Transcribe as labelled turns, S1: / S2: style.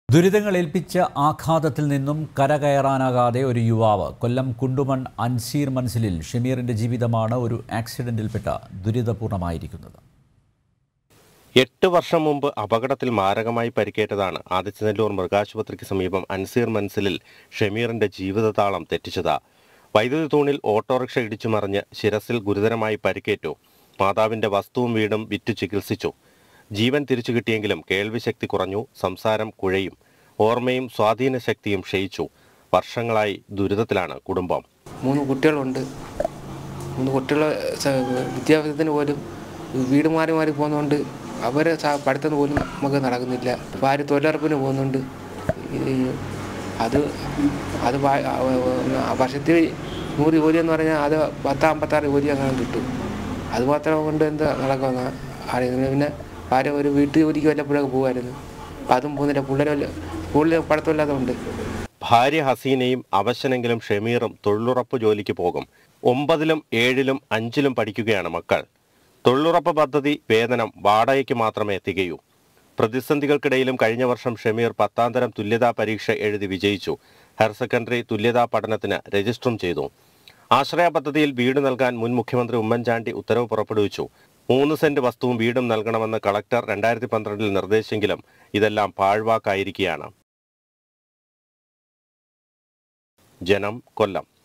S1: ദുരിതങ്ങൾ ഏൽപ്പിച്ച ആഘാതത്തിൽ നിന്നും കരകയറാനാകാതെ ഒരു യുവാവ് കൊല്ലം കുണ്ടുമൺ അൻസീർ മൻസിലിൽ ഷമീറിന്റെ ജീവിതമാണ് ഒരു ആക്സിഡന്റിൽപ്പെട്ട ദുരിതപൂർണമായിരിക്കുന്നത്
S2: എട്ട് വർഷം മുമ്പ് അപകടത്തിൽ മാരകമായി പരിക്കേറ്റതാണ് ആദിത്യനെല്ലൂർ മൃഗാശുപത്രിക്ക് സമീപം അൻസീർ മൻസിലിൽ ഷമീറിന്റെ ജീവിതതാളം തെറ്റിച്ചത് വൈദ്യുതി തൂണിൽ ഓട്ടോറിക്ഷ ഇടിച്ചു മറിഞ്ഞ് ശിരസിൽ ഗുരുതരമായി പരിക്കേറ്റു മാതാവിന്റെ വസ്തുവും വീടും വിറ്റു ചികിത്സിച്ചു ജീവൻ തിരിച്ചു കിട്ടിയെങ്കിലും കേൾവിശക്തി കുറഞ്ഞു സംസാരം കുഴയും ഓർമ്മയും സ്വാധീന ശക്തിയും ക്ഷയിച്ചു വർഷങ്ങളായി ദുരിതത്തിലാണ് കുടുംബം
S3: മൂന്ന് കുട്ടികളുണ്ട് മൂന്ന് കുട്ടികളെ സ- വിദ്യാഭ്യാസത്തിന് പോലും വീട് മാറി മാറി പോകുന്നതുകൊണ്ട് അവരെ സ- പഠിത്തം പോലും നമുക്ക് നടക്കുന്നില്ല ഭാര്യ തൊഴിലുറപ്പിന് പോകുന്നുണ്ട് ഈ അത് അത് വാ- ആ, ആ, വർഷത്തിൽ നൂറ് ജോലി എന്ന് പറഞ്ഞാൽ അത് പത്ത് അമ്പത്താറ് ജോലി അങ്ങനെ കിട്ടും അത് മാത്രം കൊണ്ട് എന്താ നടക്കുന്ന അറിയുന്നില്ല പിന്നെ ഭാര്യ ഒരു വീട്ടു ജോലിക്ക് വല്ലപ്പോഴൊക്കെ പോകുമായിരുന്നു അപ്പം അതും പോകുന്നില്ല പിള്ളേരെ വല്ല- സ്കൂളിൽ പഠിത്തമില്ലാത്തതുകൊണ്ട്
S2: ഭാര്യ ഹസീനയും അവശനെങ്കിലും ഷമീറും തൊഴിലുറപ്പ് ജോലിക്ക് പോകും ഒമ്പതിലും ഏഴിലും അഞ്ചിലും പഠിക്കുകയാണ് മക്കൾ തൊഴിലുറപ്പ് പദ്ധതി വേതനം വാടകയ്ക്ക് മാത്രമേ തികയൂ പ്രതിസന്ധികൾക്കിടയിലും കഴിഞ്ഞ വർഷം ഷമീർ പത്താം തരം തുല്യതാ പരീക്ഷ എഴുതി വിജയിച്ചു ഹയർ സെക്കൻഡറി തുല്യതാ പഠനത്തിന് രജിസ്റ്ററും ചെയ്തു ആശ്രയ പദ്ധതിയിൽ വീട് നൽകാൻ മുൻ മുഖ്യമന്ത്രി ഉമ്മൻചാണ്ടി ഉത്തരവ് പുറപ്പെടുവിച്ചു മൂന്ന് സെന്റ് വസ്തുവും വീടും നൽകണമെന്ന് കളക്ടർ രണ്ടായിരത്തി പന്ത്രണ്ടിൽ നിർദ്ദേശിച്ചെങ്കിലും ഇതെല്ലാം പാഴ്വാക്കായിരിക്കുകയാണ് ജനം കൊല്ലം